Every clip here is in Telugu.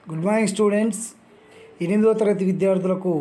గుడ్ మార్నింగ్ స్టూడెంట్స్ ఎనిమిదవ తరగతి విద్యార్థులకు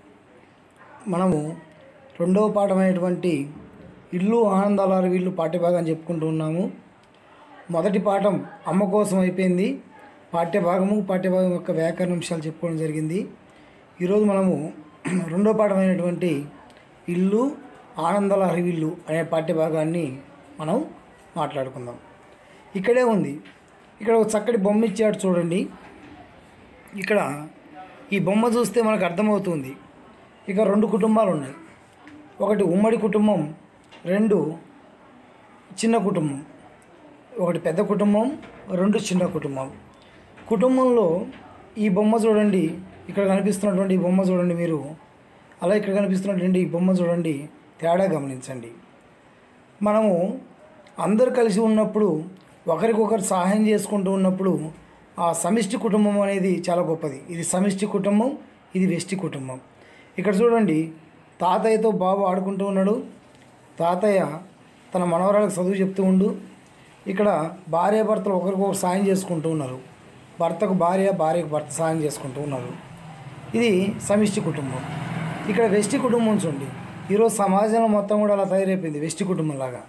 మనము రెండవ పాఠమైనటువంటి ఇల్లు ఆనందాల వీళ్ళు పాఠ్యభాగం చెప్పుకుంటూ ఉన్నాము మొదటి పాఠం అమ్మ కోసం అయిపోయింది పాఠ్యభాగము పాఠ్యభాగం యొక్క వ్యాకరణ అంశాలు చెప్పుకోవడం జరిగింది ఈరోజు మనము రెండో పాఠమైనటువంటి ఇల్లు ఆనందాల హరివిల్లు అనే పాఠ్యభాగాన్ని మనం మాట్లాడుకుందాం ఇక్కడే ఉంది ఇక్కడ ఒక చక్కటి బొమ్మ ఇచ్చాడు చూడండి ఇక్కడ ఈ బొమ్మ చూస్తే మనకు అర్థమవుతుంది ఇక రెండు కుటుంబాలు ఉన్నాయి ఒకటి ఉమ్మడి కుటుంబం రెండు చిన్న కుటుంబం ఒకటి పెద్ద కుటుంబం రెండు చిన్న కుటుంబం కుటుంబంలో ఈ బొమ్మ చూడండి ఇక్కడ కనిపిస్తున్నటువంటి ఈ బొమ్మ చూడండి మీరు అలా ఇక్కడ కనిపిస్తున్నటువంటి ఈ బొమ్మ చూడండి తేడా గమనించండి మనము అందరు కలిసి ఉన్నప్పుడు ఒకరికొకరు సహాయం చేసుకుంటూ ఉన్నప్పుడు ఆ సమిష్టి కుటుంబం అనేది చాలా గొప్పది ఇది సమిష్టి కుటుంబం ఇది వెష్టి కుటుంబం ఇక్కడ చూడండి తాతయ్యతో బాబు ఆడుకుంటూ ఉన్నాడు తాతయ్య తన మనవరాలకు చదువు చెప్తూ ఉండు ఇక్కడ భార్య భర్తలు ఒకరికొకరు సాయం చేసుకుంటూ ఉన్నారు భర్తకు భార్య భార్యకు భర్త సాయం చేసుకుంటూ ఉన్నారు ఇది సమిష్టి కుటుంబం ఇక్కడ వెష్టి కుటుంబం చూడండి ఈరోజు సమాజంలో మొత్తం కూడా అలా తయారైపోయింది వెష్టి కుటుంబం లాగా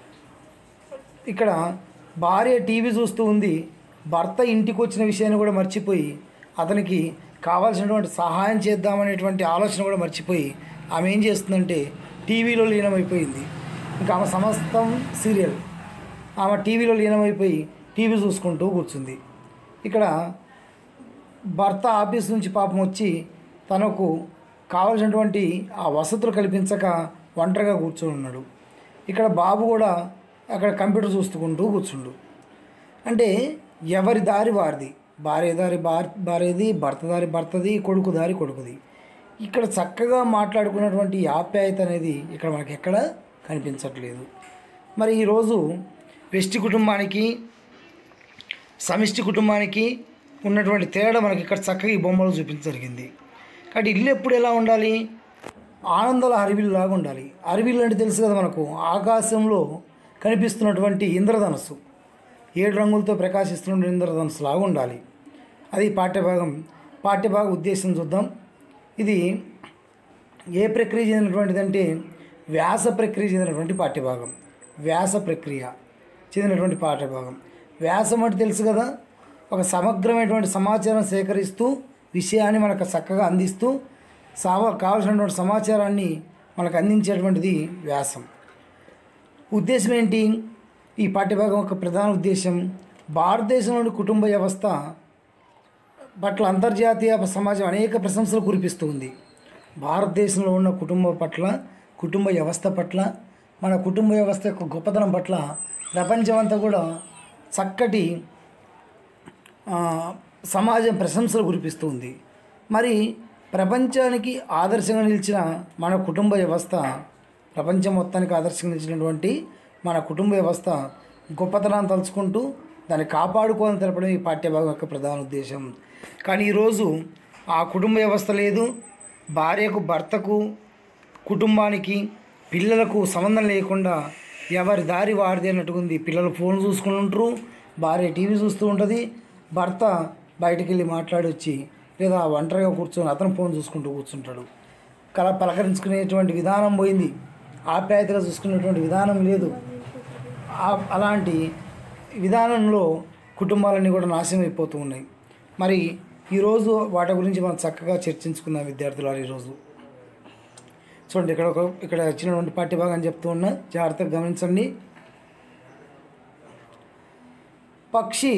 ఇక్కడ భార్య టీవీ చూస్తూ ఉంది భర్త ఇంటికి వచ్చిన విషయాన్ని కూడా మర్చిపోయి అతనికి కావాల్సినటువంటి సహాయం చేద్దామనేటువంటి ఆలోచన కూడా మర్చిపోయి ఆమె ఏం చేస్తుందంటే టీవీలో లీనమైపోయింది ఇంకా ఆమె సమస్తం సీరియల్ ఆమె టీవీలో లీనమైపోయి టీవీ చూసుకుంటూ కూర్చుంది ఇక్కడ భర్త ఆఫీస్ నుంచి పాపం వచ్చి తనకు కావలసినటువంటి ఆ వసతులు కల్పించక ఒంటరిగా కూర్చొని ఉన్నాడు ఇక్కడ బాబు కూడా అక్కడ కంప్యూటర్ చూసుకుంటూ కూర్చుండు అంటే ఎవరి దారి వారిది భార్య దారి భార్ భార్యది భర్త దారి భర్తది కొడుకు దారి కొడుకుది ఇక్కడ చక్కగా మాట్లాడుకున్నటువంటి ఈ ఆప్యాయత అనేది ఇక్కడ మనకి ఎక్కడ కనిపించట్లేదు మరి ఈరోజు వెష్టి కుటుంబానికి సమిష్టి కుటుంబానికి ఉన్నటువంటి తేడా మనకి ఇక్కడ చక్కగా ఈ బొమ్మలు చూపించ జరిగింది కాబట్టి ఇల్లు ఎప్పుడు ఎలా ఉండాలి ఆనందాల అరవిల్లు లాగా ఉండాలి అరవిల్లు అంటే తెలుసు కదా మనకు ఆకాశంలో కనిపిస్తున్నటువంటి ఇంద్రధనస్సు ఏడు రంగులతో ప్రకాశిస్తున్న ఇంద్రధనస్సు లాగా ఉండాలి అది పాఠ్యభాగం పాఠ్యభాగ ఉద్దేశం చూద్దాం ఇది ఏ ప్రక్రియ చెందినటువంటిది అంటే వ్యాస ప్రక్రియ చెందినటువంటి పాఠ్యభాగం వ్యాస ప్రక్రియ చెందినటువంటి పాఠ్యభాగం వ్యాసం అంటే తెలుసు కదా ఒక సమగ్రమైనటువంటి సమాచారం సేకరిస్తూ విషయాన్ని మనకు చక్కగా అందిస్తూ సావ కావలసినటువంటి సమాచారాన్ని మనకు అందించేటువంటిది వ్యాసం ఉద్దేశం ఏంటి ఈ పాఠ్యభాగం యొక్క ప్రధాన ఉద్దేశం భారతదేశంలోని కుటుంబ వ్యవస్థ పట్ల అంతర్జాతీయ సమాజం అనేక ప్రశంసలు కురిపిస్తూ ఉంది భారతదేశంలో ఉన్న కుటుంబం పట్ల కుటుంబ వ్యవస్థ పట్ల మన కుటుంబ వ్యవస్థ యొక్క గొప్పతనం పట్ల ప్రపంచమంతా కూడా చక్కటి ఆ, సమాజం ప్రశంసలు కురిపిస్తూ ఉంది మరి ప్రపంచానికి ఆదర్శంగా నిలిచిన మన కుటుంబ వ్యవస్థ ప్రపంచం మొత్తానికి ఆదర్శంగా నిలిచినటువంటి మన కుటుంబ వ్యవస్థ గొప్పతనాన్ని తలుచుకుంటూ దాన్ని కాపాడుకోవాలని తెలపడం ఈ పాఠ్యభాగం యొక్క ప్రధాన ఉద్దేశం కానీ ఈరోజు ఆ కుటుంబ వ్యవస్థ లేదు భార్యకు భర్తకు కుటుంబానికి పిల్లలకు సంబంధం లేకుండా ఎవరి దారి వారిది అన్నట్టుగా ఉంది పిల్లలు ఫోన్ చూసుకుంటుంటారు భార్య టీవీ చూస్తూ ఉంటుంది భర్త బయటికి వెళ్ళి మాట్లాడి వచ్చి లేదా ఒంటరిగా కూర్చొని అతను ఫోన్ చూసుకుంటూ కూర్చుంటాడు కల పలకరించుకునేటువంటి విధానం పోయింది ఆప్యాయతగా చూసుకునేటువంటి విధానం లేదు ఆ- అలాంటి విధానంలో కుటుంబాలన్నీ కూడా నాశనం అయిపోతూ ఉన్నాయి మరి ఈరోజు వాటి గురించి మనం చక్కగా చర్చించుకుందాం విద్యార్థులు ఈరోజు చూడండి ఇక్కడ ఒక ఇక్కడ ఇచ్చినటువంటి పాఠ్యభాగం చెప్తూ ఉన్నా జాగ్రత్తగా గమనించండి పక్షి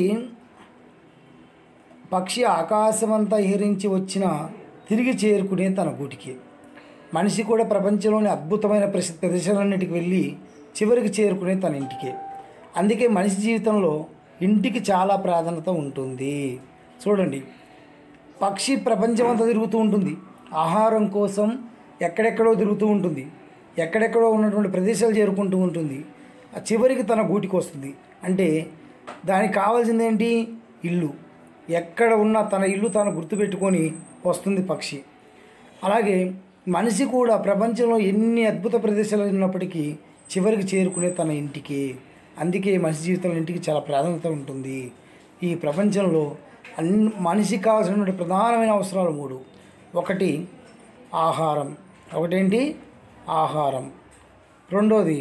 పక్షి ఆకాశమంతా హెరించి వచ్చిన తిరిగి చేరుకునే తన గూటికి మనిషి కూడా ప్రపంచంలోని అద్భుతమైన ప్రసి ప్రదేశాలన్నిటికి వెళ్ళి చివరికి చేరుకునే తన ఇంటికి అందుకే మనిషి జీవితంలో ఇంటికి చాలా ప్రాధాన్యత ఉంటుంది చూడండి పక్షి ప్రపంచమంతా తిరుగుతూ ఉంటుంది ఆహారం కోసం ఎక్కడెక్కడో తిరుగుతూ ఉంటుంది ఎక్కడెక్కడో ఉన్నటువంటి ప్రదేశాలు చేరుకుంటూ ఉంటుంది ఆ చివరికి తన గూటికి వస్తుంది అంటే దానికి కావాల్సింది ఏంటి ఇల్లు ఎక్కడ ఉన్నా తన ఇల్లు తాను గుర్తుపెట్టుకొని వస్తుంది పక్షి అలాగే మనిషి కూడా ప్రపంచంలో ఎన్ని అద్భుత ప్రదేశాలు ఉన్నప్పటికీ చివరికి చేరుకునే తన ఇంటికి అందుకే మనిషి జీవితంలో ఇంటికి చాలా ప్రాధాన్యత ఉంటుంది ఈ ప్రపంచంలో అన్ని మనిషికి కావాల్సినటువంటి ప్రధానమైన అవసరాలు మూడు ఒకటి ఆహారం ఒకటేంటి ఆహారం రెండోది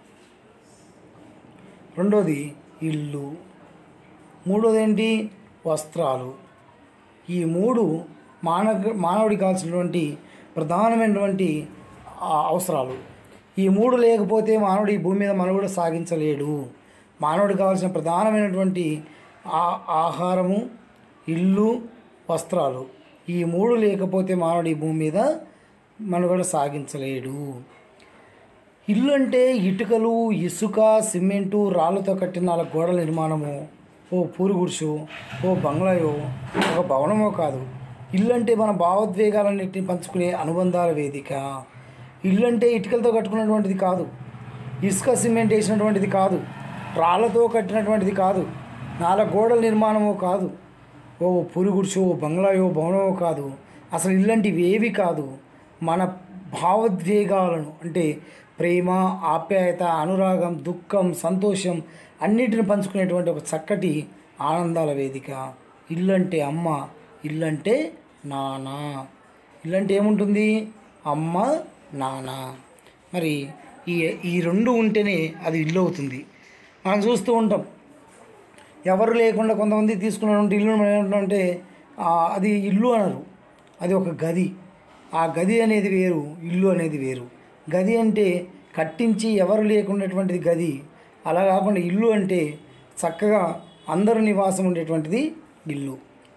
రెండోది ఇల్లు మూడోది ఏంటి వస్త్రాలు ఈ మూడు మానవ మానవుడికి కావాల్సినటువంటి ప్రధానమైనటువంటి ఆ, అవసరాలు ఈ మూడు లేకపోతే మానవుడు ఈ భూమి మీద మనుగడ సాగించలేడు మానవుడికి కావాల్సిన ప్రధానమైనటువంటి ఆ- ఆహారము ఇల్లు వస్త్రాలు ఈ మూడు లేకపోతే మానవుడు ఈ భూమి మీద మనుగడ సాగించలేడు ఇల్లు అంటే ఇటుకలు ఇసుక సిమెంటు రాళ్ళతో కట్టిన నాలుగు గోడల నిర్మాణము ఓ పూరుగుడుసు ఓ బంగ్లాయో ఒక భవనమో కాదు ఇల్లు అంటే మన భావోద్వేగాలన్నింటినీ పంచుకునే అనుబంధాల వేదిక ఇల్లు అంటే ఇటుకలతో కట్టుకున్నటువంటిది కాదు ఇసుక సిమెంట్ వేసినటువంటిది కాదు రాళ్ళతో కట్టినటువంటిది కాదు నాలుగు గోడల నిర్మాణమో కాదు ఓ పురుగుడుచో ఓ బంగ్లాయో భవనమో కాదు అసలు ఇల్లంటివి ఏవి కాదు మన భావోద్వేగాలను అంటే ప్రేమ ఆప్యాయత అనురాగం దుఃఖం సంతోషం అన్నిటిని పంచుకునేటువంటి ఒక చక్కటి ఆనందాల వేదిక ఇల్లంటే అమ్మ ఇల్లంటే నాన్న ఇల్లంటే ఏముంటుంది అమ్మ నాన్న మరి ఈ ఈ రెండు ఉంటేనే అది ఇల్లు అవుతుంది మనం చూస్తూ ఉంటాం ఎవరు లేకుండా కొంతమంది తీసుకున్నటువంటి ఇల్లు మనం ఏమంటామంటే ఆ, అది ఇల్లు అనరు అది ఒక గది ఆ గది అనేది వేరు ఇల్లు అనేది వేరు గది అంటే కట్టించి ఎవరు లేకున్నటువంటిది గది అలా కాకుండా ఇల్లు అంటే చక్కగా అందరు నివాసం ఉండేటువంటిది ఇల్లు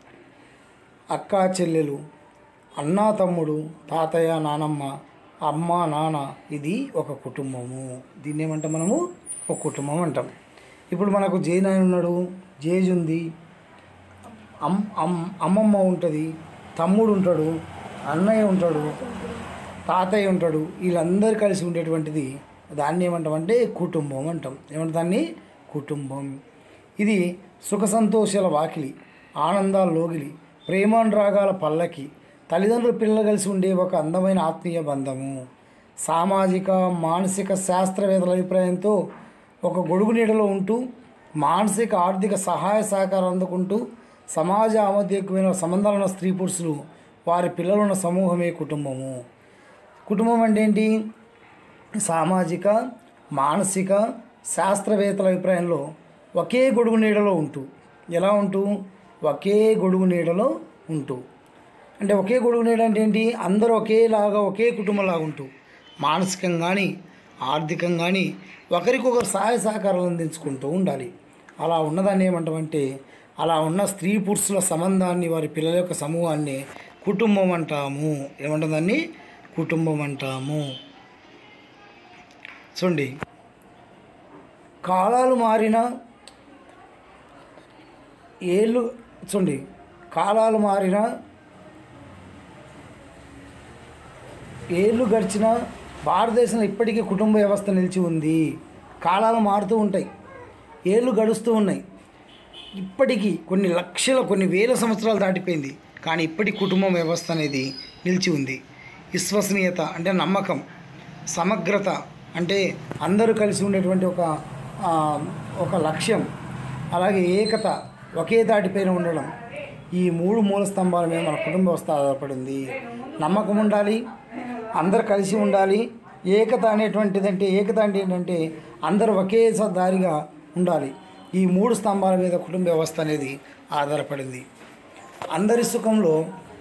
అక్క చెల్లెలు అన్నా తమ్ముడు తాతయ్య నానమ్మ అమ్మ నాన్న ఇది ఒక కుటుంబము దీన్ని ఏమంటాం మనము ఒక కుటుంబం అంటాం ఇప్పుడు మనకు జైనాయన ఉన్నాడు జేజ్ ఉంది అమ్ అమ్ అమ్మమ్మ ఉంటుంది తమ్ముడు ఉంటాడు అన్నయ్య ఉంటాడు తాతయ్య ఉంటాడు వీళ్ళందరూ కలిసి ఉండేటువంటిది దాన్ని ఏమంటామంటే కుటుంబం అంటాం ఏమంటాం దాన్ని కుటుంబం ఇది సుఖ సంతోషాల వాకిలి ఆనందాల లోగిలి ప్రేమానురాగాల పల్లకి తల్లిదండ్రులు పిల్లలు కలిసి ఉండే ఒక అందమైన ఆత్మీయ బంధము సామాజిక మానసిక శాస్త్రవేత్తల అభిప్రాయంతో ఒక గొడుగు నీడలో ఉంటూ మానసిక ఆర్థిక సహాయ సహకారం అందుకుంటూ సమాజ ఆమోదయోగ్యమైన సంబంధాలున్న స్త్రీ పురుషులు వారి పిల్లలున్న సమూహమే కుటుంబము కుటుంబం అంటే ఏంటి సామాజిక మానసిక శాస్త్రవేత్తల అభిప్రాయంలో ఒకే గొడుగు నీడలో ఉంటూ ఎలా ఉంటూ ఒకే గొడుగు నీడలో ఉంటూ అంటే ఒకే గొడుగు నీడ అంటే ఏంటి అందరూ ఒకేలాగా ఒకే కుటుంబంలాగా ఉంటూ మానసికంగా కానీ ఆర్థికంగా కానీ ఒకరికొకరు సహాయ సహకారాలు అందించుకుంటూ ఉండాలి అలా ఉన్నదాన్ని ఏమంటామంటే అలా ఉన్న స్త్రీ పురుషుల సంబంధాన్ని వారి పిల్లల యొక్క సమూహాన్ని కుటుంబం అంటాము ఏమంటాం దాన్ని కుటుంబం అంటాము చూడండి కాలాలు మారినా ఏళ్ళు చూడండి కాలాలు మారినా ఏళ్ళు గడిచినా భారతదేశంలో ఇప్పటికీ కుటుంబ వ్యవస్థ నిలిచి ఉంది కాలాలు మారుతూ ఉంటాయి ఏళ్ళు గడుస్తూ ఉన్నాయి ఇప్పటికీ కొన్ని లక్షల కొన్ని వేల సంవత్సరాలు దాటిపోయింది కానీ ఇప్పటి కుటుంబ వ్యవస్థ అనేది నిలిచి ఉంది విశ్వసనీయత అంటే నమ్మకం సమగ్రత అంటే అందరూ కలిసి ఉండేటువంటి ఒక ఆ, ఒక లక్ష్యం అలాగే ఏకత ఒకే దాటిపైన ఉండడం ఈ మూడు మూల స్తంభాల మీద మన కుటుంబ వ్యవస్థ ఆధారపడింది నమ్మకం ఉండాలి అందరు కలిసి ఉండాలి ఏకత అనేటువంటిది అంటే ఏకత అంటే ఏంటంటే అందరూ ఒకే స- దారిగా ఉండాలి ఈ మూడు స్తంభాల మీద కుటుంబ వ్యవస్థ అనేది ఆధారపడింది అందరి సుఖంలో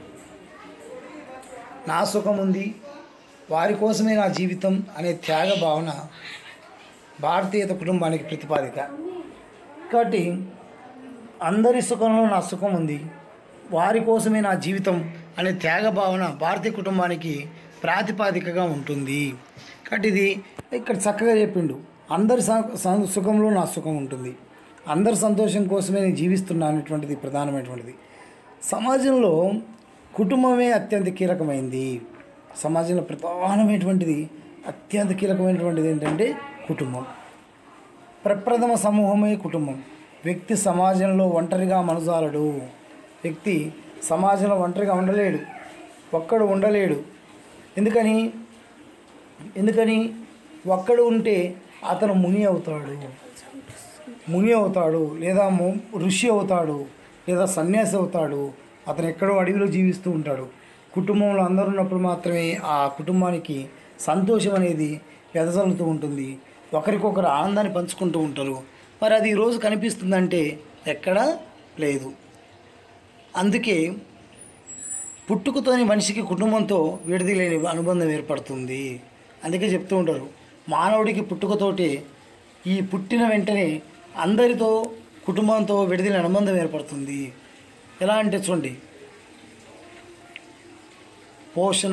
నా సుఖం ఉంది వారి కోసమే నా జీవితం అనే త్యాగ భావన భారతీయత కుటుంబానికి ప్రతిపాదిక కాబట్టి అందరి సుఖంలో నా సుఖం ఉంది వారి కోసమే నా జీవితం అనే త్యాగ భావన భారతీయ కుటుంబానికి ప్రాతిపాదికగా ఉంటుంది కాబట్టి ఇది ఇక్కడ చక్కగా చెప్పిండు అందరి సం- సం- సుఖంలో నా సుఖం ఉంటుంది అందరి సంతోషం కోసమే నేను జీవిస్తున్నా అనేటువంటిది ప్రధానమైనటువంటిది సమాజంలో కుటుంబమే అత్యంత కీలకమైంది సమాజంలో ప్రధానమైనటువంటిది అత్యంత కీలకమైనటువంటిది ఏంటంటే కుటుంబం ప్రప్రథమ సమూహమే కుటుంబం వ్యక్తి సమాజంలో ఒంటరిగా మనజాలడు వ్యక్తి సమాజంలో ఒంటరిగా ఉండలేడు ఒక్కడు ఉండలేడు ఎందుకని ఎందుకని ఒక్కడు ఉంటే అతను ముని అవుతాడు ముని అవుతాడు లేదా ము- ఋషి అవుతాడు లేదా సన్యాసి అవుతాడు అతను ఎక్కడో అడవిలో జీవిస్తూ ఉంటాడు కుటుంబంలో అందరూ ఉన్నప్పుడు మాత్రమే ఆ కుటుంబానికి సంతోషం అనేది వెదజల్లుతూ ఉంటుంది ఒకరికొకరు ఆనందాన్ని పంచుకుంటూ ఉంటారు మరి అది ఈరోజు కనిపిస్తుందంటే ఎక్కడా లేదు అందుకే పుట్టుకతోని మనిషికి కుటుంబంతో విడదీలేని అనుబంధం ఏర్పడుతుంది అందుకే చెప్తూ ఉంటారు మానవుడికి పుట్టుకతోటి ఈ పుట్టిన వెంటనే అందరితో కుటుంబంతో విడదీలేని అనుబంధం ఏర్పడుతుంది ఎలా అంటే చూడండి పోషణ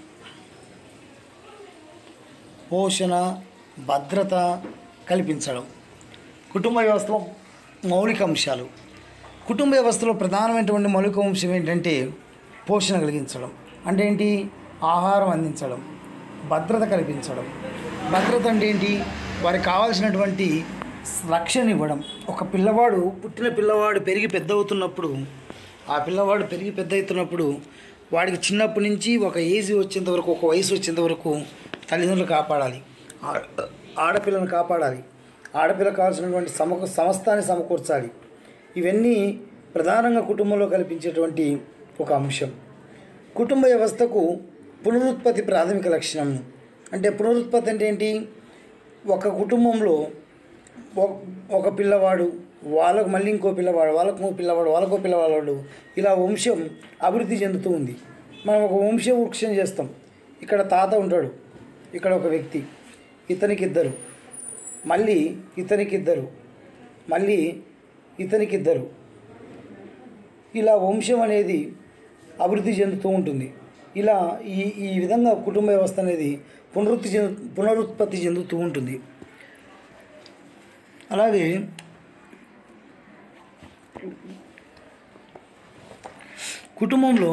పోషణ భద్రత కల్పించడం కుటుంబ వ్యవస్థలో మౌలిక అంశాలు కుటుంబ వ్యవస్థలో ప్రధానమైనటువంటి మౌలిక అంశం ఏంటంటే పోషణ కలిగించడం అంటే ఏంటి ఆహారం అందించడం భద్రత కల్పించడం భద్రత అంటే ఏంటి వారికి కావాల్సినటువంటి రక్షణ ఇవ్వడం ఒక పిల్లవాడు పుట్టిన పిల్లవాడు పెరిగి పెద్ద అవుతున్నప్పుడు ఆ పిల్లవాడు పెరిగి పెద్ద అవుతున్నప్పుడు వాడికి చిన్నప్పటి నుంచి ఒక ఏజ్ వచ్చేంత వరకు ఒక వయసు వచ్చేంత వరకు తల్లిదండ్రులు కాపాడాలి ఆ- ఆడపిల్లను కాపాడాలి ఆడపిల్ల కావాల్సినటువంటి సమకు సమస్తాన్ని సమకూర్చాలి ఇవన్నీ ప్రధానంగా కుటుంబంలో కల్పించేటువంటి ఒక అంశం కుటుంబ వ్యవస్థకు పునరుత్పత్తి ప్రాథమిక లక్షణం అంటే పునరుత్పత్తి అంటే ఏంటి ఒక కుటుంబంలో ఒక- ఒక పిల్లవాడు వాళ్ళకు మళ్ళీ ఇంకో పిల్లవాడు వాళ్ళకు ఇంకో పిల్లవాడు వాళ్ళకో పిల్లవాడు ఇలా వంశం అభివృద్ధి చెందుతూ ఉంది మనం ఒక వంశ వృక్షం చేస్తాం ఇక్కడ తాత ఉంటాడు ఇక్కడ ఒక వ్యక్తి ఇతనికి ఇద్దరు మళ్ళీ ఇతనికి ఇద్దరు మళ్ళీ ఇతనికి ఇద్దరు ఇలా వంశం అనేది అభివృద్ధి చెందుతూ ఉంటుంది ఇలా ఈ ఈ విధంగా కుటుంబ వ్యవస్థ అనేది పునరుత్తి చెందు పునరుత్పత్తి చెందుతూ ఉంటుంది అలాగే కుటుంబంలో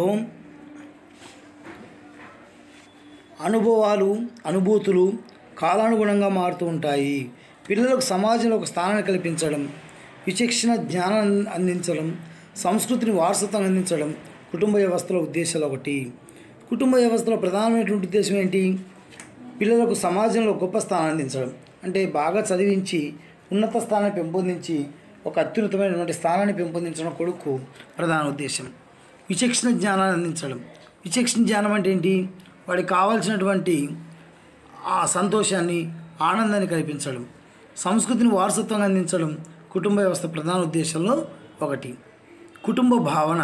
అనుభవాలు అనుభూతులు కాలానుగుణంగా మారుతూ ఉంటాయి పిల్లలకు సమాజంలో ఒక స్థానాన్ని కల్పించడం విచక్షణ జ్ఞానం అందించడం సంస్కృతిని వారసత్వం అందించడం కుటుంబ వ్యవస్థలో ఉద్దేశాలు ఒకటి కుటుంబ వ్యవస్థలో ప్రధానమైనటువంటి ఉద్దేశం ఏంటి పిల్లలకు సమాజంలో గొప్ప స్థానం అందించడం అంటే బాగా చదివించి ఉన్నత స్థానాన్ని పెంపొందించి ఒక అత్యున్నతమైనటువంటి స్థానాన్ని పెంపొందించడం కొడుకు ప్రధాన ఉద్దేశం విచక్షణ జ్ఞానాన్ని అందించడం విచక్షణ జ్ఞానం అంటే ఏంటి వాడికి కావాల్సినటువంటి ఆ సంతోషాన్ని ఆనందాన్ని కల్పించడం సంస్కృతిని వారసత్వంగా అందించడం కుటుంబ వ్యవస్థ ప్రధాన ఉద్దేశంలో ఒకటి కుటుంబ భావన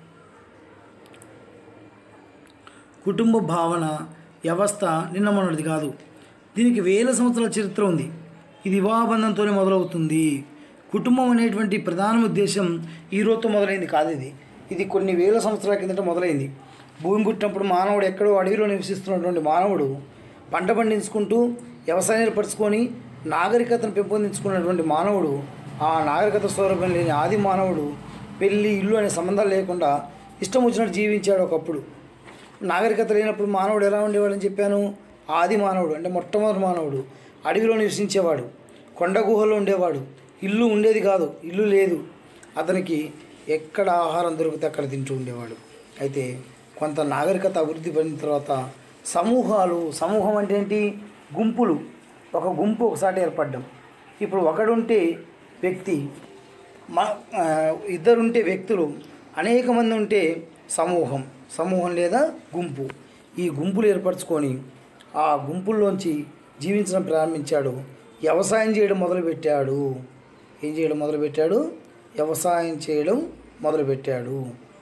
కుటుంబ భావన వ్యవస్థ నిన్న మొన్నటిది కాదు దీనికి వేల సంవత్సరాల చరిత్ర ఉంది ఇది వివాహబంధంతోనే మొదలవుతుంది కుటుంబం అనేటువంటి ప్రధాన ఉద్దేశం ఈ రోజుతో మొదలైంది కాదు ఇది ఇది కొన్ని వేల సంవత్సరాల కిందట మొదలైంది భూమి పుట్టినప్పుడు మానవుడు ఎక్కడో అడవిలో నివసిస్తున్నటువంటి మానవుడు పంట పండించుకుంటూ వ్యవసాయం ఏర్పరచుకొని నాగరికతను పెంపొందించుకున్నటువంటి మానవుడు ఆ నాగరికత స్వరూపం లేని ఆది మానవుడు పెళ్ళి ఇల్లు అనే సంబంధాలు లేకుండా ఇష్టం వచ్చినట్టు జీవించాడు ఒకప్పుడు నాగరికత లేనప్పుడు మానవుడు ఎలా ఉండేవాడని చెప్పాను ఆది మానవుడు అంటే మొట్టమొదటి మానవుడు అడవిలో నివసించేవాడు కొండ గుహలో ఉండేవాడు ఇల్లు ఉండేది కాదు ఇల్లు లేదు అతనికి ఎక్కడ ఆహారం దొరికితే అక్కడ తింటూ ఉండేవాడు అయితే కొంత నాగరికత అభివృద్ధి పడిన తర్వాత సమూహాలు సమూహం అంటే ఏంటి గుంపులు ఒక గుంపు ఒకసారి ఏర్పడ్డం ఇప్పుడు ఒకడుంటే వ్యక్తి మా ఆ, ఇద్దరుంటే వ్యక్తులు అనేక మంది ఉంటే సమూహం సమూహం లేదా గుంపు ఈ గుంపులు ఏర్పరచుకొని ఆ గుంపుల్లోంచి జీవించడం ప్రారంభించాడు వ్యవసాయం చేయడం మొదలుపెట్టాడు ఏం చేయడం మొదలుపెట్టాడు వ్యవసాయం చేయడం మొదలుపెట్టాడు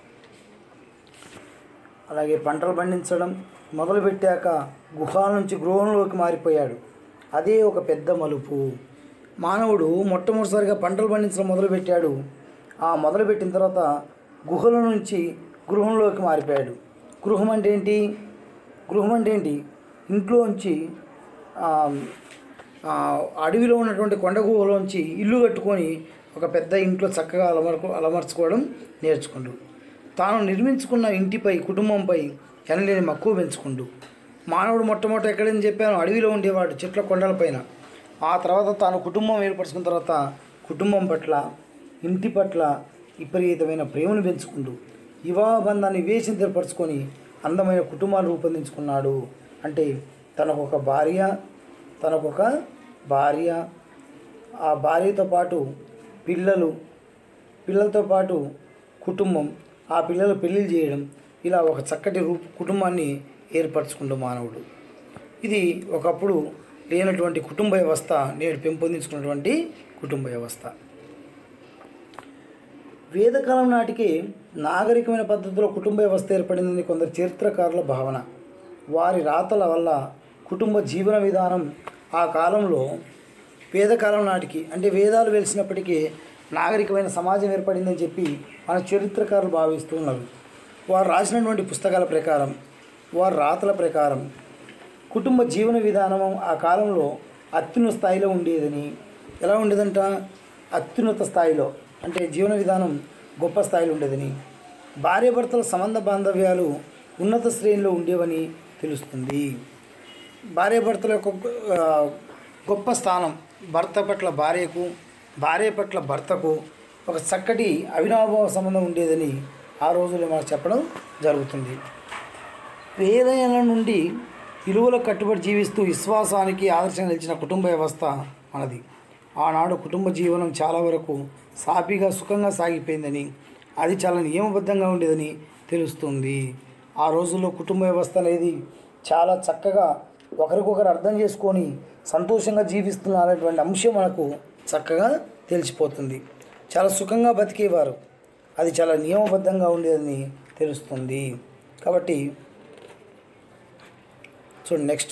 అలాగే పంటలు పండించడం మొదలుపెట్టాక గుహాల నుంచి గృహంలోకి మారిపోయాడు అదే ఒక పెద్ద మలుపు మానవుడు మొట్టమొదటిసారిగా పంటలు పండించడం మొదలుపెట్టాడు ఆ మొదలుపెట్టిన తర్వాత గుహల నుంచి గృహంలోకి మారిపోయాడు గృహం అంటే ఏంటి గృహం అంటే ఏంటి ఇంట్లోంచి ఆ, ఆ, అడవిలో ఉన్నటువంటి కొండ గుహలోంచి ఇల్లు కట్టుకొని ఒక పెద్ద ఇంట్లో చక్కగా అలమర్కు అలమర్చుకోవడం నేర్చుకుండు తాను నిర్మించుకున్న ఇంటిపై కుటుంబంపై ఎనలేని మక్కువ పెంచుకుండు మానవుడు మొట్టమొదట ఎక్కడని చెప్పాను అడవిలో ఉండేవాడు చెట్ల కొండలపైన ఆ తర్వాత తాను కుటుంబం ఏర్పరచుకున్న తర్వాత కుటుంబం పట్ల ఇంటి పట్ల విపరీతమైన ప్రేమను పెంచుకుంటూ వివాహ బంధాన్ని వేసిన ఏర్పరచుకొని అందమైన కుటుంబాన్ని రూపొందించుకున్నాడు అంటే తనకొక భార్య తనకొక భార్య ఆ భార్యతో పాటు పిల్లలు పిల్లలతో పాటు కుటుంబం ఆ పిల్లలు పెళ్ళిళ్ళు చేయడం ఇలా ఒక చక్కటి రూ కుటుంబాన్ని ఏర్పరచుకుంటూ మానవుడు ఇది ఒకప్పుడు లేనటువంటి కుటుంబ వ్యవస్థ నేడు పెంపొందించుకున్నటువంటి కుటుంబ వ్యవస్థ వేదకాలం నాటికి నాగరికమైన పద్ధతిలో కుటుంబ వ్యవస్థ ఏర్పడిందని కొందరు చరిత్రకారుల భావన వారి రాతల వల్ల కుటుంబ జీవన విధానం ఆ కాలంలో వేదకాలం నాటికి అంటే వేదాలు వెలిసినప్పటికీ నాగరికమైన సమాజం ఏర్పడిందని చెప్పి మన చరిత్రకారులు భావిస్తున్నారు వారు రాసినటువంటి పుస్తకాల ప్రకారం వారి రాతల ప్రకారం కుటుంబ జీవన విధానం ఆ కాలంలో అత్యున్నత స్థాయిలో ఉండేదని ఎలా ఉండేదంట అత్యున్నత స్థాయిలో అంటే జీవన విధానం గొప్ప స్థాయిలో ఉండేదని భార్యాభర్తల సంబంధ బాంధవ్యాలు ఉన్నత శ్రేణిలో ఉండేవని తెలుస్తుంది భార్యాభర్తల యొక్క ఆ, గొప్ప స్థానం భర్త పట్ల భార్యకు భార్య పట్ల భర్తకు ఒక చక్కటి అవినాభావ సంబంధం ఉండేదని ఆ రోజుల్లో మనకు చెప్పడం జరుగుతుంది పేదల నుండి విలువలకు కట్టుబడి జీవిస్తూ విశ్వాసానికి ఆదర్శంగా నిలిచిన కుటుంబ వ్యవస్థ మనది ఆనాడు కుటుంబ జీవనం చాలా వరకు సాఫీగా సుఖంగా సాగిపోయిందని అది చాలా నియమబద్ధంగా ఉండేదని తెలుస్తుంది ఆ రోజుల్లో కుటుంబ వ్యవస్థ అనేది చాలా చక్కగా ఒకరికొకరు అర్థం చేసుకొని సంతోషంగా జీవిస్తున్నారనేటువంటి అంశం మనకు చక్కగా తెలిసిపోతుంది చాలా సుఖంగా బతికేవారు అది చాలా నియమబద్ధంగా ఉండేదని తెలుస్తుంది కాబట్టి చూడండి నెక్స్ట్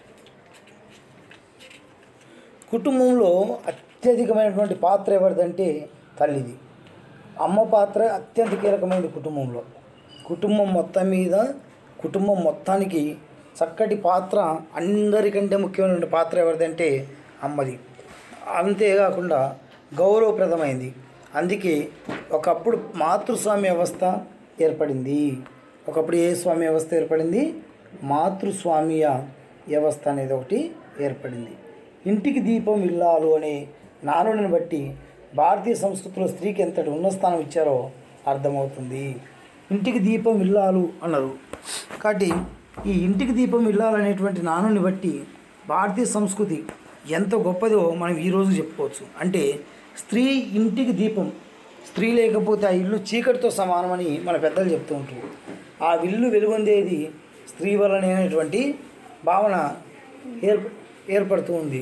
కుటుంబంలో అత్యధికమైనటువంటి పాత్ర ఎవరిదంటే తల్లిది అమ్మ పాత్ర అత్యంత కీలకమైనది కుటుంబంలో కుటుంబం మొత్తం మీద కుటుంబం మొత్తానికి చక్కటి పాత్ర అందరికంటే ముఖ్యమైనటువంటి పాత్ర ఎవరిదంటే అమ్మది అంతేకాకుండా గౌరవప్రదమైంది అందుకే ఒకప్పుడు మాతృస్వామ్య వ్యవస్థ ఏర్పడింది ఒకప్పుడు ఏ స్వామ్య వ్యవస్థ ఏర్పడింది మాతృస్వామ్య వ్యవస్థ అనేది ఒకటి ఏర్పడింది ఇంటికి దీపం ఇల్లాలు అనే నానుడిని బట్టి భారతీయ సంస్కృతిలో స్త్రీకి ఎంతటి ఉన్న స్థానం ఇచ్చారో అర్థమవుతుంది ఇంటికి దీపం ఇల్లాలు అన్నారు కాబట్టి ఈ ఇంటికి దీపం ఇల్లాలు అనేటువంటి నానుని బట్టి భారతీయ సంస్కృతి ఎంత గొప్పదో మనం ఈరోజు చెప్పుకోవచ్చు అంటే స్త్రీ ఇంటికి దీపం స్త్రీ లేకపోతే ఆ ఇల్లు చీకటితో సమానమని మన పెద్దలు చెప్తూ ఉంటారు ఆ ఇల్లు వెలుగొందేది స్త్రీ వల్లనే అనేటువంటి భావన ఏర్ ఏర్పడుతూ ఉంది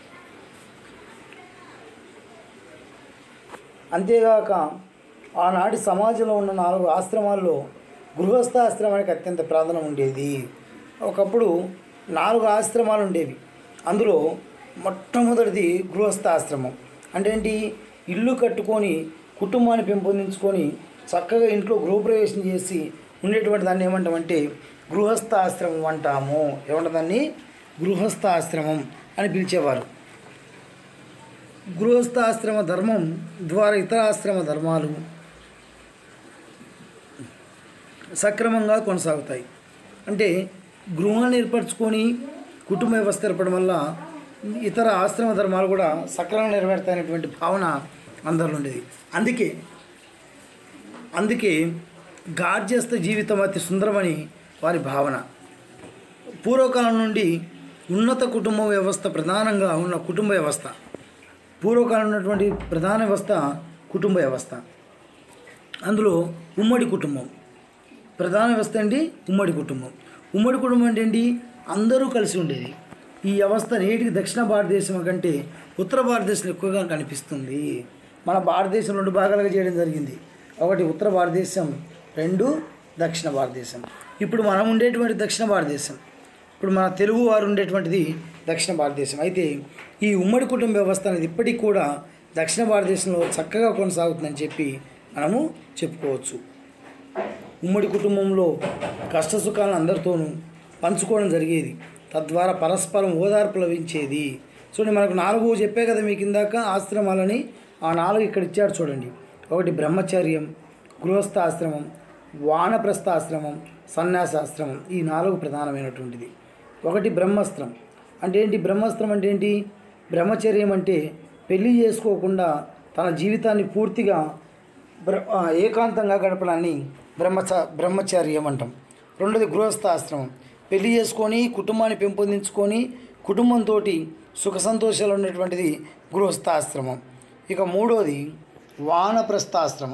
అంతేగాక ఆనాటి సమాజంలో ఉన్న నాలుగు ఆశ్రమాల్లో గృహస్థాశ్రమానికి అత్యంత ప్రాధాన్యం ఉండేది ఒకప్పుడు నాలుగు ఆశ్రమాలు ఉండేవి అందులో మొట్టమొదటిది గృహస్థాశ్రమం అంటే ఏంటి ఇల్లు కట్టుకొని కుటుంబాన్ని పెంపొందించుకొని చక్కగా ఇంట్లో గృహప్రవేశం చేసి ఉండేటువంటి దాన్ని ఏమంటామంటే గృహస్థాశ్రమం అంటాము ఏమంటాం దాన్ని గృహస్థాశ్రమం అని పిలిచేవారు గృహస్థాశ్రమ ధర్మం ద్వారా ఇతర ఆశ్రమ ధర్మాలు సక్రమంగా కొనసాగుతాయి అంటే గృహాన్ని ఏర్పరచుకొని కుటుంబ వ్యవస్థ ఏర్పడడం వల్ల ఇతర ఆశ్రమ ధర్మాలు కూడా సక్రమంగా నెరవేరుతాయనేటువంటి భావన అందరిలో ఉండేది అందుకే అందుకే గార్జస్త జీవితం అతి సుందరమని వారి భావన పూర్వకాలం నుండి ఉన్నత కుటుంబ వ్యవస్థ ప్రధానంగా ఉన్న కుటుంబ వ్యవస్థ పూర్వకాలం ఉన్నటువంటి ప్రధాన వ్యవస్థ కుటుంబ వ్యవస్థ అందులో ఉమ్మడి కుటుంబం ప్రధాన వ్యవస్థ ఏంటి ఉమ్మడి కుటుంబం ఉమ్మడి కుటుంబం అంటే ఏంటి అందరూ కలిసి ఉండేది ఈ వ్యవస్థ నేటికి దక్షిణ భారతదేశం కంటే ఉత్తర భారతదేశంలో ఎక్కువగా కనిపిస్తుంది మన భారతదేశం రెండు భాగాలుగా చేయడం జరిగింది ఒకటి ఉత్తర భారతదేశం రెండు దక్షిణ భారతదేశం ఇప్పుడు మనం ఉండేటువంటి దక్షిణ భారతదేశం ఇప్పుడు మన తెలుగు వారు ఉండేటువంటిది దక్షిణ భారతదేశం అయితే ఈ ఉమ్మడి కుటుంబ వ్యవస్థ అనేది ఇప్పటికి కూడా దక్షిణ భారతదేశంలో చక్కగా కొనసాగుతుందని చెప్పి మనము చెప్పుకోవచ్చు ఉమ్మడి కుటుంబంలో కష్ట సుఖాలను అందరితోనూ పంచుకోవడం జరిగేది తద్వారా పరస్పరం ఓదార్పు లభించేది చూడండి మనకు నాలుగు చెప్పే కదా మీకు ఇందాక ఆశ్రమాలని ఆ నాలుగు ఇక్కడ ఇచ్చాడు చూడండి ఒకటి బ్రహ్మచర్యం గృహస్థాశ్రమం వానప్రస్థాశ్రమం సన్యాసాశ్రమం ఈ నాలుగు ప్రధానమైనటువంటిది ఒకటి బ్రహ్మస్త్రం అంటే ఏంటి బ్రహ్మస్త్రం అంటే ఏంటి బ్రహ్మచర్యం అంటే పెళ్లి చేసుకోకుండా తన జీవితాన్ని పూర్తిగా బ్ర ఆ, ఏకాంతంగా గడపడాన్ని బ్రహ్మచ బ్రహ్మచర్యం అంటాం రెండోది గృహస్థాశ్రమం పెళ్లి చేసుకొని కుటుంబాన్ని పెంపొందించుకొని కుటుంబంతో సుఖ సంతోషాలు ఉన్నటువంటిది గృహస్థాశ్రమం ఇక మూడోది వానప్రస్థాశ్రమం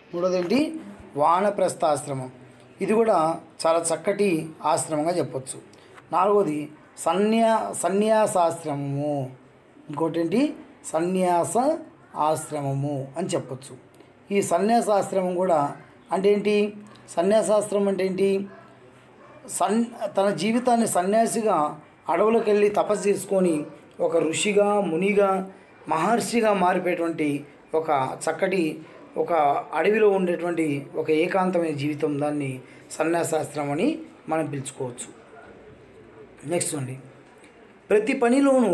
మూడోది ఏంటి వానప్రస్థ ఆశ్రమం ఇది కూడా చాలా చక్కటి ఆశ్రమంగా చెప్పొచ్చు నాలుగోది సన్యా సన్యాసాశ్రమము ఇంకోటి ఏంటి సన్యాస ఆశ్రమము అని చెప్పొచ్చు ఈ సన్యాసాశ్రమం కూడా అంటే ఏంటి సన్యాసాశ్రమం అంటే ఏంటి సన్ తన జీవితాన్ని సన్యాసిగా అడవులకు వెళ్ళి తపస్సు చేసుకొని ఒక ఋషిగా మునిగా మహర్షిగా మారిపోయేటువంటి ఒక చక్కటి ఒక అడవిలో ఉండేటువంటి ఒక ఏకాంతమైన జీవితం దాన్ని సన్యాసాస్త్రం అని మనం పిలుచుకోవచ్చు నెక్స్ట్ అండి ప్రతి పనిలోనూ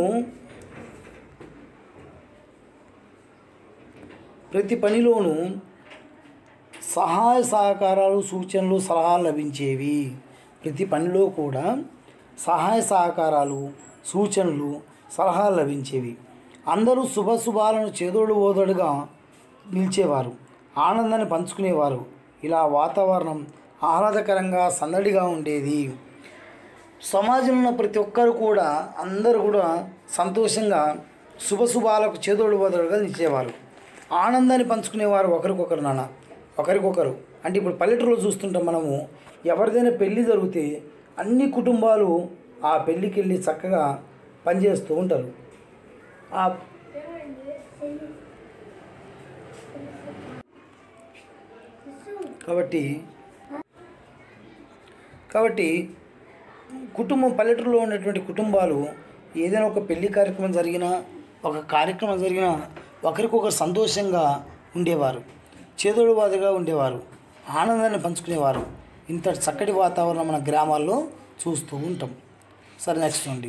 ప్రతి పనిలోనూ సహాయ సహకారాలు సూచనలు సలహాలు లభించేవి ప్రతి పనిలో కూడా సహాయ సహకారాలు సూచనలు సలహాలు లభించేవి అందరూ శుభశుభాలను చేదోడు ఓదోడుగా నిలిచేవారు ఆనందాన్ని పంచుకునేవారు ఇలా వాతావరణం ఆహ్లాదకరంగా సందడిగా ఉండేది సమాజంలో ఉన్న ప్రతి ఒక్కరు కూడా అందరూ కూడా సంతోషంగా శుభశుభాలకు చేదోడు వదలుగా నిలిచేవారు ఆనందాన్ని పంచుకునేవారు ఒకరికొకరు నాన్న ఒకరికొకరు అంటే ఇప్పుడు పల్లెటూరులో చూస్తుంటాం మనము ఎవరిదైనా పెళ్ళి జరిగితే అన్ని కుటుంబాలు ఆ పెళ్ళికి వెళ్ళి చక్కగా పనిచేస్తూ ఉంటారు ఆ కాబట్టి కాబట్టి కుటుంబం పల్లెటూరులో ఉన్నటువంటి కుటుంబాలు ఏదైనా ఒక పెళ్లి కార్యక్రమం జరిగినా ఒక కార్యక్రమం జరిగినా ఒకరికొకరు సంతోషంగా ఉండేవారు చేదోడువాదుగా ఉండేవారు ఆనందాన్ని పంచుకునేవారు ఇంత చక్కటి వాతావరణం మన గ్రామాల్లో చూస్తూ ఉంటాం సరే నెక్స్ట్ అండి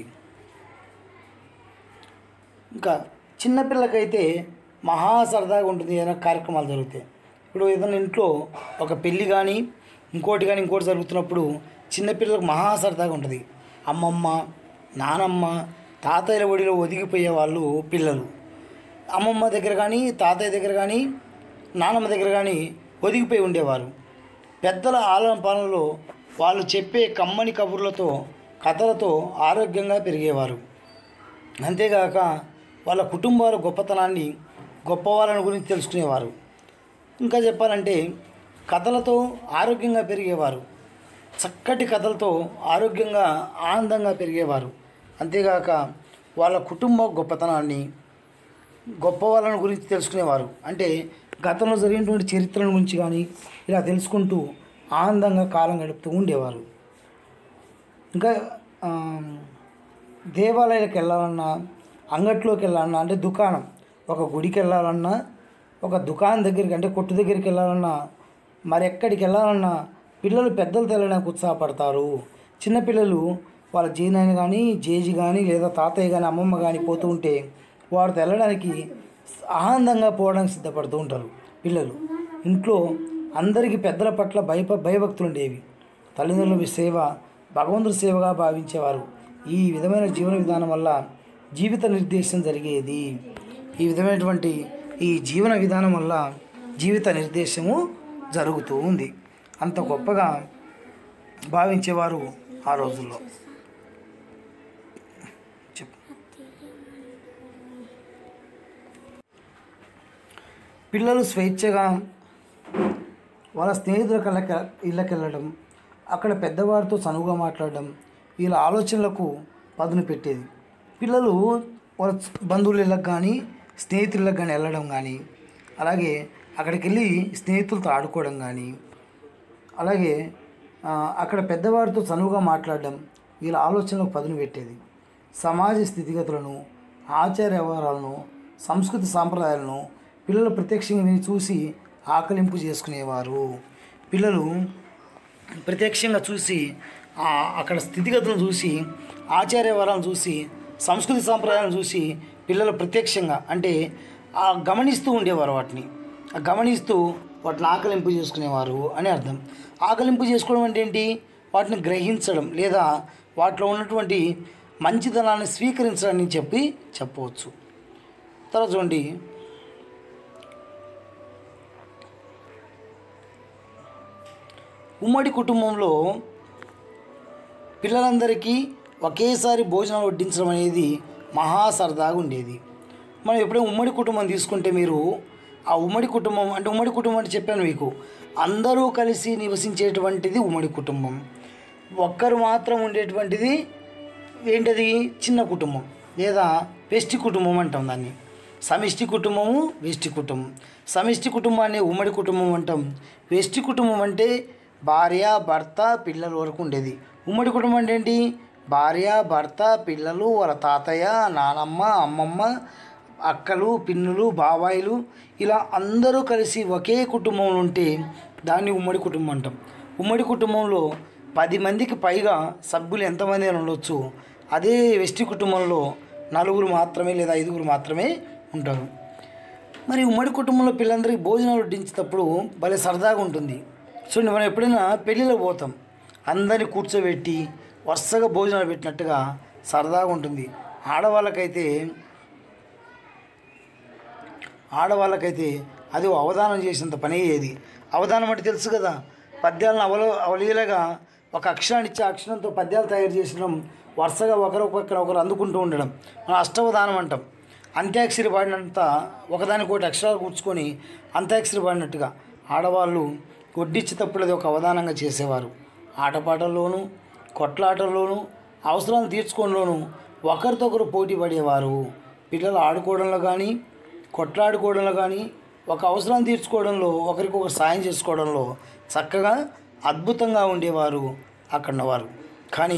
ఇంకా చిన్నపిల్లకైతే మహా సరదాగా ఉంటుంది ఏదైనా కార్యక్రమాలు జరుగుతాయి ఇప్పుడు ఏదైనా ఇంట్లో ఒక పెళ్ళి కానీ ఇంకోటి కానీ ఇంకోటి జరుగుతున్నప్పుడు చిన్నపిల్లలకు మహా సరదాగా ఉంటుంది అమ్మమ్మ నానమ్మ తాతయ్యల ఒడిలో ఒదిగిపోయే వాళ్ళు పిల్లలు అమ్మమ్మ దగ్గర కానీ తాతయ్య దగ్గర కానీ నానమ్మ దగ్గర కానీ ఒదిగిపోయి ఉండేవారు పెద్దల ఆలన పాలనలో వాళ్ళు చెప్పే కమ్మని కబుర్లతో కథలతో ఆరోగ్యంగా పెరిగేవారు అంతేగాక వాళ్ళ కుటుంబాల గొప్పతనాన్ని గొప్పవాళ్ళని గురించి తెలుసుకునేవారు ఇంకా చెప్పాలంటే కథలతో ఆరోగ్యంగా పెరిగేవారు చక్కటి కథలతో ఆరోగ్యంగా ఆనందంగా పెరిగేవారు అంతేగాక వాళ్ళ కుటుంబ గొప్పతనాన్ని గొప్ప వాళ్ళని గురించి తెలుసుకునేవారు అంటే గతంలో జరిగినటువంటి చరిత్రల గురించి కానీ ఇలా తెలుసుకుంటూ ఆనందంగా కాలం గడుపుతూ ఉండేవారు ఇంకా ఆ, దేవాలయాలకు వెళ్ళాలన్నా అంగట్లోకి వెళ్ళాలన్నా అంటే దుకాణం ఒక గుడికి వెళ్ళాలన్నా ఒక దుకాణం దగ్గరికి అంటే కొట్టు దగ్గరికి వెళ్ళాలన్నా మరి ఎక్కడికి వెళ్ళాలన్నా పిల్లలు పెద్దలు తెల్లడానికి ఉత్సాహపడతారు చిన్నపిల్లలు వాళ్ళ జీనాయన కానీ జేజి కానీ లేదా తాతయ్య కానీ అమ్మమ్మ కానీ పోతూ ఉంటే వారితో వెళ్ళడానికి ఆనందంగా పోవడానికి సిద్ధపడుతూ ఉంటారు పిల్లలు ఇంట్లో అందరికీ పెద్దల పట్ల భయప భయభక్తులు ఉండేవి తల్లిదండ్రుల సేవ భగవంతుడి సేవగా భావించేవారు ఈ విధమైన జీవన విధానం వల్ల జీవిత నిర్దేశం జరిగేది ఈ విధమైనటువంటి ఈ జీవన విధానం వల్ల జీవిత నిర్దేశము జరుగుతూ ఉంది అంత గొప్పగా భావించేవారు ఆ రోజుల్లో చెప్పు పిల్లలు స్వేచ్ఛగా వాళ్ళ స్నేహితుల కళ్ళకి ఇళ్ళకి వెళ్ళడం అక్కడ పెద్దవారితో చనువుగా మాట్లాడడం వీళ్ళ ఆలోచనలకు పదును పెట్టేది పిల్లలు వాళ్ళ బంధువుల ఇళ్ళకి కానీ స్నేహితులకు కానీ వెళ్ళడం కానీ అలాగే అక్కడికి వెళ్ళి స్నేహితులతో ఆడుకోవడం కానీ అలాగే ఆ, అక్కడ పెద్దవారితో చనువుగా మాట్లాడడం వీళ్ళ ఆలోచనలకు పదును పెట్టేది సమాజ స్థితిగతులను ఆచార వ్యవహారాలను సంస్కృతి సాంప్రదాయాలను పిల్లలు ప్రత్యక్షంగా విని చూసి ఆకలింపు చేసుకునేవారు పిల్లలు ప్రత్యక్షంగా చూసి ఆ అక్కడ స్థితిగతులను చూసి ఆచార వ్యవహారాలను చూసి సంస్కృతి సాంప్రదాయాలను చూసి పిల్లలు ప్రత్యక్షంగా అంటే ఆ గమనిస్తూ ఉండేవారు వాటిని ఆ గమనిస్తూ వాటిని ఆకలింపు చేసుకునేవారు అని అర్థం ఆకలింపు చేసుకోవడం అంటే ఏంటి వాటిని గ్రహించడం లేదా వాటిలో ఉన్నటువంటి మంచితనాన్ని స్వీకరించడం అని చెప్పి చెప్పవచ్చు తర్వాత చూడండి ఉమ్మడి కుటుంబంలో పిల్లలందరికీ ఒకేసారి భోజనం వడ్డించడం అనేది మహా సరదాగా ఉండేది మనం ఎప్పుడైనా ఉమ్మడి కుటుంబం తీసుకుంటే మీరు ఆ ఉమ్మడి కుటుంబం అంటే ఉమ్మడి కుటుంబం అంటే చెప్పాను మీకు అందరూ కలిసి నివసించేటువంటిది ఉమ్మడి కుటుంబం ఒక్కరు మాత్రం ఉండేటువంటిది ఏంటది చిన్న కుటుంబం లేదా వెష్టి కుటుంబం అంటాం దాన్ని సమిష్టి కుటుంబము వెష్టి కుటుంబం సమిష్టి కుటుంబాన్ని ఉమ్మడి కుటుంబం అంటాం వెష్టి కుటుంబం అంటే భార్య భర్త పిల్లల వరకు ఉండేది ఉమ్మడి కుటుంబం అంటే ఏంటి భార్య భర్త పిల్లలు వాళ్ళ తాతయ్య నానమ్మ అమ్మమ్మ అక్కలు పిన్నులు బాబాయిలు ఇలా అందరూ కలిసి ఒకే కుటుంబంలో ఉంటే దాన్ని ఉమ్మడి కుటుంబం అంటాం ఉమ్మడి కుటుంబంలో పది మందికి పైగా సభ్యులు ఎంతమంది అయినా ఉండొచ్చు అదే వెస్టి కుటుంబంలో నలుగురు మాత్రమే లేదా ఐదుగురు మాత్రమే ఉంటారు మరి ఉమ్మడి కుటుంబంలో పిల్లలందరికీ భోజనాలు వడ్డించేటప్పుడు భలే సరదాగా ఉంటుంది చూడండి మనం ఎప్పుడైనా పెళ్ళిలో పోతాం అందరిని కూర్చోబెట్టి వరుసగా భోజనాలు పెట్టినట్టుగా సరదాగా ఉంటుంది ఆడవాళ్ళకైతే ఆడవాళ్ళకైతే అది ఓ అవధానం చేసినంత పని అయ్యేది అవధానం అంటే తెలుసు కదా పద్యాలను అవల అవలీలగా ఒక అక్షరాన్ని ఇచ్చి ఆ అక్షరంతో పద్యాలు తయారు చేసడం వరుసగా ఒకరు ఒకరు ఒకరు అందుకుంటూ ఉండడం మనం అష్టవధానం అంటాం అంత్యాక్షరి పాడినంత ఒకదానికొకటి అక్షరాలు కూర్చుకొని అంత్యాక్షరి పాడినట్టుగా ఆడవాళ్ళు వడ్డిచ్చేటప్పుడు అది ఒక అవధానంగా చేసేవారు ఆటపాటల్లోనూ కొట్లాటల్లోనూ అవసరాలను తీర్చుకోవడంలోనూ ఒకరితో ఒకరు పోటీ పడేవారు పిల్లలు ఆడుకోవడంలో కానీ కొట్లాడుకోవడంలో కానీ ఒక అవసరం తీర్చుకోవడంలో ఒకరికొకరు సాయం చేసుకోవడంలో చక్కగా అద్భుతంగా ఉండేవారు అక్కడ ఉన్నవారు కానీ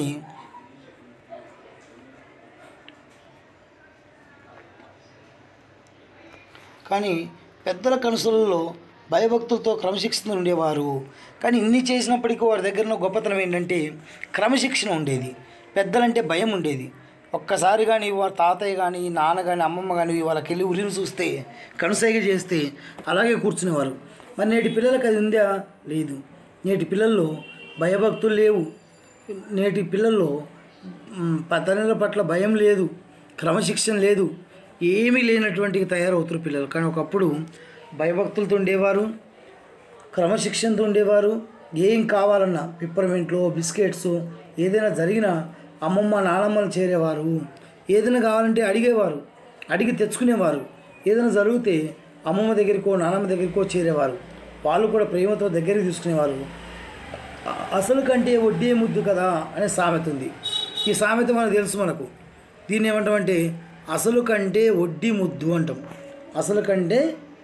కానీ పెద్దల కనుసలలో భయభక్తులతో క్రమశిక్షణ ఉండేవారు కానీ ఇన్ని చేసినప్పటికీ వారి దగ్గర ఉన్న గొప్పతనం ఏంటంటే క్రమశిక్షణ ఉండేది పెద్దలంటే భయం ఉండేది ఒక్కసారి కానీ వారి తాతయ్య కానీ నాన్న కానీ అమ్మమ్మ కానీ వాళ్ళకి వెళ్ళి ఉరిని చూస్తే కనుసైగ చేస్తే అలాగే కూర్చునేవారు మరి నేటి పిల్లలకు అది ఉందా లేదు నేటి పిల్లల్లో భయభక్తులు లేవు నేటి పిల్లల్లో మ్, తల్లిదండ్రుల పట్ల భయం లేదు క్రమశిక్షణ లేదు ఏమీ లేనటువంటి తయారవుతారు పిల్లలు కానీ ఒకప్పుడు భయభక్తులతో ఉండేవారు క్రమశిక్షణతో ఉండేవారు ఏం కావాలన్నా పిప్పర్మెంట్లో బిస్కెట్స్ ఏదైనా జరిగినా అమ్మమ్మ నానమ్మలు చేరేవారు ఏదైనా కావాలంటే అడిగేవారు అడిగి తెచ్చుకునేవారు ఏదైనా జరిగితే అమ్మమ్మ దగ్గరికో నానమ్మ దగ్గరికో చేరేవారు వాళ్ళు కూడా ప్రేమతో దగ్గరికి తీసుకునేవారు అ- అసలు కంటే వడ్డీ ముద్దు కదా అనే సామెత ఉంది ఈ సామెత మనకు తెలుసు మనకు దీన్ని ఏమంటామంటే అసలు కంటే వడ్డీ ముద్దు అంటాం అసలు కంటే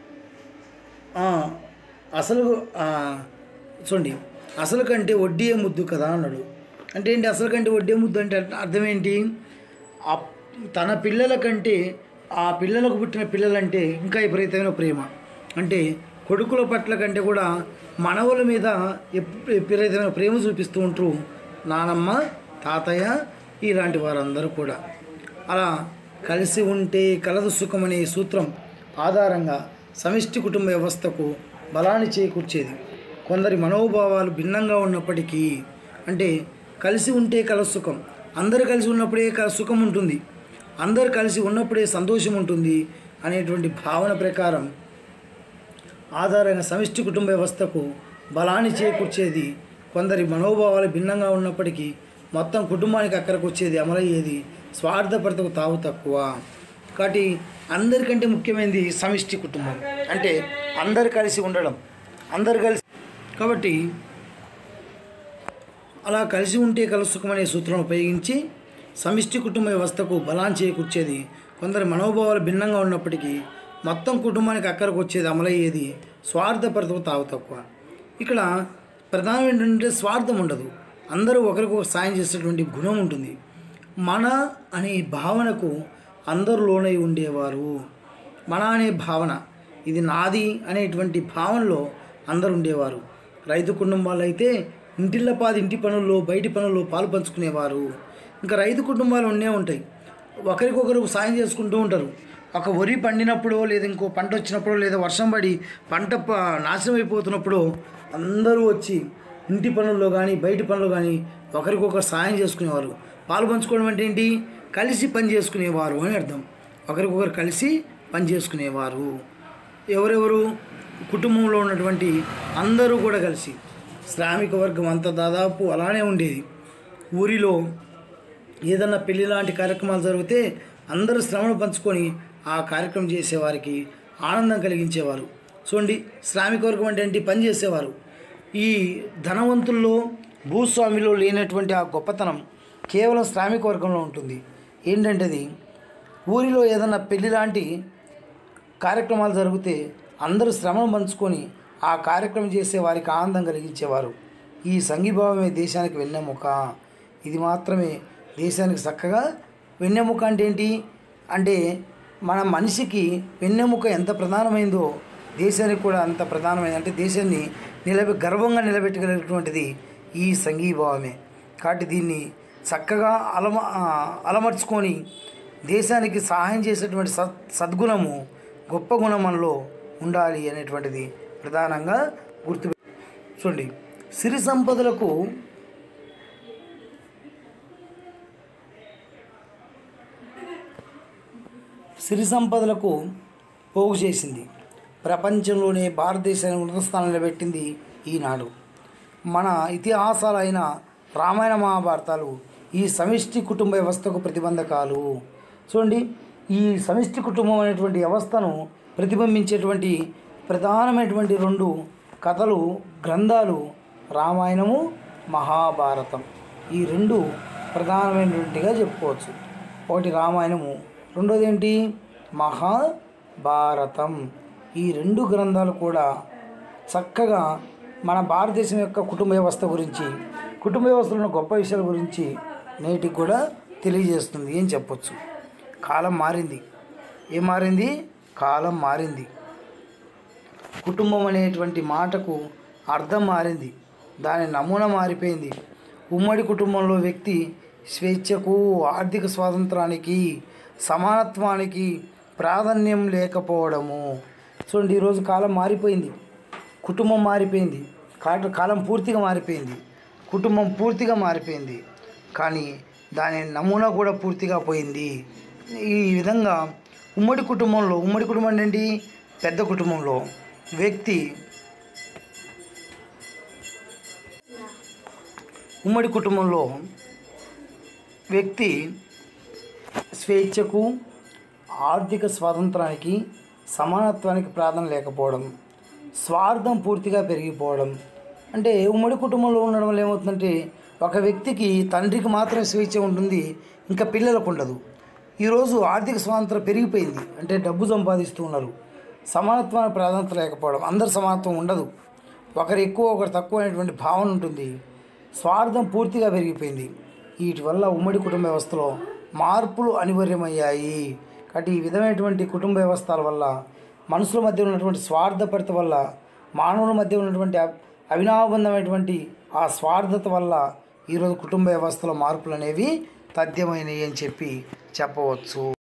ఆ, అసలు ఆ, చూడండి అసలు కంటే వడ్డీయే ముద్దు కదా అన్నాడు అంటే ఏంటి అసలు కంటే వడ్డీ ముద్దు అంటే అర్థం ఏంటి ఆ తన పిల్లల కంటే ఆ పిల్లలకు పుట్టిన పిల్లలంటే ఇంకా విపరీతమైన ప్రేమ అంటే కొడుకుల పట్ల కంటే కూడా మనవల మీద ఎప్- విపరీతమైన ప్రేమ చూపిస్తూ ఉంటారు నానమ్మ తాతయ్య ఇలాంటి వారందరూ కూడా అలా కలిసి ఉంటే కలదు సుఖం అనే సూత్రం ఆధారంగా సమిష్టి కుటుంబ వ్యవస్థకు బలాన్ని చేకూర్చేది కొందరి మనోభావాలు భిన్నంగా ఉన్నప్పటికీ అంటే కలిసి ఉంటే కల సుఖం అందరు కలిసి ఉన్నప్పుడే కల సుఖం ఉంటుంది అందరు కలిసి ఉన్నప్పుడే సంతోషం ఉంటుంది అనేటువంటి భావన ప్రకారం ఆధారంగా సమిష్టి కుటుంబ వ్యవస్థకు బలాన్ని చేకూర్చేది కొందరి మనోభావాలు భిన్నంగా ఉన్నప్పటికీ మొత్తం కుటుంబానికి అక్కడికి వచ్చేది అమలయ్యేది స్వార్థపరతకు తావు తక్కువ కాబట్టి అందరికంటే ముఖ్యమైనది సమిష్టి కుటుంబం అంటే అందరు కలిసి ఉండడం అందరు కలిసి కాబట్టి అలా కలిసి ఉంటే కలుసుకమనే సూత్రం ఉపయోగించి సమిష్టి కుటుంబ వ్యవస్థకు బలాన్ని చేకూర్చేది కొందరి మనోభావాలు భిన్నంగా ఉన్నప్పటికీ మొత్తం కుటుంబానికి అక్కడికి వచ్చేది అమలయ్యేది స్వార్థపరతకు తావు తక్కువ ఇక్కడ ప్రధానం ఏంటంటే స్వార్థం ఉండదు అందరూ ఒకరికొకరు సాయం చేసేటువంటి గుణం ఉంటుంది మన అనే భావనకు అందరూ లోనై ఉండేవారు మన అనే భావన ఇది నాది అనేటువంటి భావనలో అందరు ఉండేవారు రైతు కుటుంబాలు అయితే ఇంటిల్లపాది ఇంటి పనుల్లో బయటి పనుల్లో పాలు పంచుకునేవారు ఇంకా రైతు కుటుంబాలు ఉండే ఉంటాయి ఒకరికొకరు సాయం చేసుకుంటూ ఉంటారు ఒక వరి పండినప్పుడు లేదా ఇంకో పంట వచ్చినప్పుడు లేదా వర్షం పడి పంట ప- నాశనం అయిపోతున్నప్పుడు అందరూ వచ్చి ఇంటి పనుల్లో కానీ బయటి పనులు కానీ ఒకరికొకరు సాయం చేసుకునేవారు పాలు పంచుకోవడం అంటే ఏంటి కలిసి పని చేసుకునేవారు అని అర్థం ఒకరికొకరు కలిసి పని చేసుకునేవారు ఎవరెవరు కుటుంబంలో ఉన్నటువంటి అందరూ కూడా కలిసి శ్రామిక వర్గం అంతా దాదాపు అలానే ఉండేది ఊరిలో ఏదన్నా పెళ్లి లాంటి కార్యక్రమాలు జరిగితే అందరూ శ్రమను పంచుకొని ఆ కార్యక్రమం చేసేవారికి ఆనందం కలిగించేవారు చూడండి శ్రామిక వర్గం అంటే ఏంటి పని చేసేవారు ఈ ధనవంతుల్లో భూస్వామిలో లేనటువంటి ఆ గొప్పతనం కేవలం శ్రామిక వర్గంలో ఉంటుంది ఏంటంటే అది ఊరిలో ఏదైనా పెళ్లి లాంటి కార్యక్రమాలు జరిగితే అందరూ శ్రమను పంచుకొని ఆ కార్యక్రమం చేసే వారికి ఆనందం కలిగించేవారు ఈ సంఘీభావమే దేశానికి వెన్నెముక ఇది మాత్రమే దేశానికి చక్కగా వెన్నెముక అంటే ఏంటి అంటే మన మనిషికి వెన్నెముక ఎంత ప్రధానమైందో దేశానికి కూడా అంత ప్రధానమైంది అంటే దేశాన్ని నిలబె గర్వంగా నిలబెట్టగలిగినటువంటిది ఈ సంఘీభావమే కాబట్టి దీన్ని చక్కగా అలమ ఆ, అలమర్చుకొని దేశానికి సహాయం చేసేటువంటి సద్ సద్గుణము గొప్ప గుణం మనలో ఉండాలి అనేటువంటిది ప్రధానంగా గుర్తు చూడండి సిరి సంపదలకు సిరి సంపదలకు పోగు చేసింది ప్రపంచంలోనే భారతదేశాన్ని ఉన్నత స్థానం నిలబెట్టింది ఈనాడు మన ఇతిహాసాలైన రామాయణ మహాభారతాలు ఈ సమిష్టి కుటుంబ వ్యవస్థకు ప్రతిబంధకాలు చూడండి ఈ సమిష్టి కుటుంబం అనేటువంటి వ్యవస్థను ప్రతిబింబించేటువంటి ప్రధానమైనటువంటి రెండు కథలు గ్రంథాలు రామాయణము మహాభారతం ఈ రెండు ప్రధానమైనటువంటిగా చెప్పుకోవచ్చు ఒకటి రామాయణము రెండోది ఏంటి మహాభారతం ఈ రెండు గ్రంథాలు కూడా చక్కగా మన భారతదేశం యొక్క కుటుంబ వ్యవస్థ గురించి కుటుంబ వ్యవస్థలో ఉన్న గొప్ప విషయాల గురించి నేటికి కూడా తెలియజేస్తుంది ఏం చెప్పొచ్చు కాలం మారింది ఏం మారింది కాలం మారింది కుటుంబం అనేటువంటి మాటకు అర్థం మారింది దాని నమూనా మారిపోయింది ఉమ్మడి కుటుంబంలో వ్యక్తి స్వేచ్ఛకు ఆర్థిక స్వాతంత్రానికి సమానత్వానికి ప్రాధాన్యం లేకపోవడము చూడండి ఈరోజు కాలం మారిపోయింది కుటుంబం మారిపోయింది కా- కాలం పూర్తిగా మారిపోయింది కుటుంబం పూర్తిగా మారిపోయింది కానీ దాని నమూనా కూడా పూర్తిగా పోయింది ఈ విధంగా ఉమ్మడి కుటుంబంలో ఉమ్మడి కుటుంబం అంటే ఏంటి పెద్ద కుటుంబంలో వ్యక్తి ఉమ్మడి కుటుంబంలో వ్యక్తి స్వేచ్ఛకు ఆర్థిక స్వాతంత్రానికి సమానత్వానికి ప్రాధాన్యం లేకపోవడం స్వార్థం పూర్తిగా పెరిగిపోవడం అంటే ఉమ్మడి కుటుంబంలో ఉండడం వల్ల ఏమవుతుందంటే ఒక వ్యక్తికి తండ్రికి మాత్రమే స్వేచ్ఛ ఉంటుంది ఇంకా పిల్లలకు ఉండదు ఈరోజు ఆర్థిక స్వాతంత్రం పెరిగిపోయింది అంటే డబ్బు సంపాదిస్తూ ఉన్నారు సమానత్వానికి ప్రాధాన్యత లేకపోవడం అందరు సమానత్వం ఉండదు ఒకరు ఎక్కువ ఒకరు తక్కువ అనేటువంటి భావన ఉంటుంది స్వార్థం పూర్తిగా పెరిగిపోయింది వీటి వల్ల ఉమ్మడి కుటుంబ వ్యవస్థలో మార్పులు అనివార్యమయ్యాయి కాబట్టి ఈ విధమైనటువంటి కుటుంబ వ్యవస్థల వల్ల మనుషుల మధ్య ఉన్నటువంటి స్వార్థపరత వల్ల మానవుల మధ్య ఉన్నటువంటి అ- అవినాభందమైనటువంటి ఆ స్వార్థత వల్ల ఈరోజు కుటుంబ వ్యవస్థలో మార్పులు అనేవి తథ్యమైనవి అని చెప్పి చెప్పవచ్చు